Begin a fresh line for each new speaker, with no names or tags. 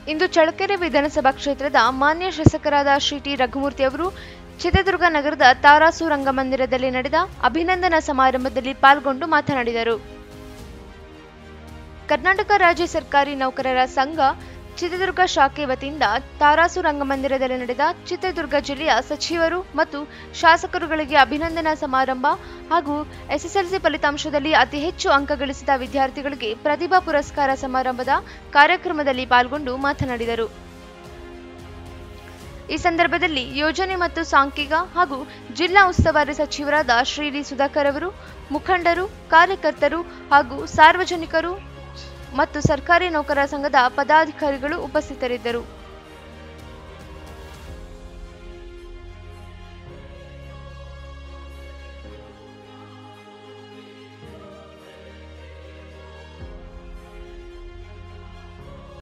ಇಂದು ಚಳ್ಳಕೆರೆ ವಿಧಾನಸಭಾ ಕ್ಷೇತ್ರದ ಮಾನ್ಯ ಶಾಸಕರಾದ ಶ್ರೀ ಟಿ ರಘುಮೂರ್ತಿ ಅವರು ಚಿತ್ರದುರ್ಗ ನಗರದ ತಾರಾಸು ರಂಗಮಂದಿರದಲ್ಲಿ ನಡೆದ ಅಭಿನಂದನಾ ಸಮಾರಂಭದಲ್ಲಿ ಪಾಲ್ಗೊಂಡು ಮಾತನಾಡಿದರು ಕರ್ನಾಟಕ ರಾಜ್ಯ ಸರ್ಕಾರಿ ನೌಕರರ ಸಂಘ ಚಿತ್ರದುರ್ಗ ಶಾಖೆ ವತಿಯಿಂದ ತಾರಾಸು ರಂಗಮಂದಿರದಲ್ಲಿ ನಡೆದ ಚಿತ್ರದುರ್ಗ ಜಿಲ್ಲೆಯ ಸಚಿವರು ಮತ್ತು ಶಾಸಕರುಗಳಿಗೆ ಅಭಿನಂದನಾ ಸಮಾರಂಭ ಹಾಗೂ ಎಸ್ಎಸ್ಎಲ್ಸಿ ಫಲಿತಾಂಶದಲ್ಲಿ ಅತಿ ಹೆಚ್ಚು ಅಂಕ ಗಳಿಸಿದ ವಿದ್ಯಾರ್ಥಿಗಳಿಗೆ ಪ್ರತಿಭಾ ಪುರಸ್ಕಾರ ಸಮಾರಂಭದ ಕಾರ್ಯಕ್ರಮದಲ್ಲಿ ಪಾಲ್ಗೊಂಡು ಮಾತನಾಡಿದರು ಈ ಸಂದರ್ಭದಲ್ಲಿ ಯೋಜನೆ ಮತ್ತು ಸಾಂಖ್ಯಿಕ ಹಾಗೂ ಜಿಲ್ಲಾ ಉಸ್ತುವಾರಿ ಸಚಿವರಾದ ಶ್ರೀ ಡಿ ಸುಧಾಕರ್ ಅವರು ಮುಖಂಡರು ಕಾರ್ಯಕರ್ತರು ಹಾಗೂ ಸಾರ್ವಜನಿಕರು ಮತ್ತು ಸರ್ಕಾರಿ ನೌಕರರ ಸಂಘದ ಪದಾಧಿಕಾರಿಗಳು ಉಪಸ್ಥಿತರಿದ್ದರು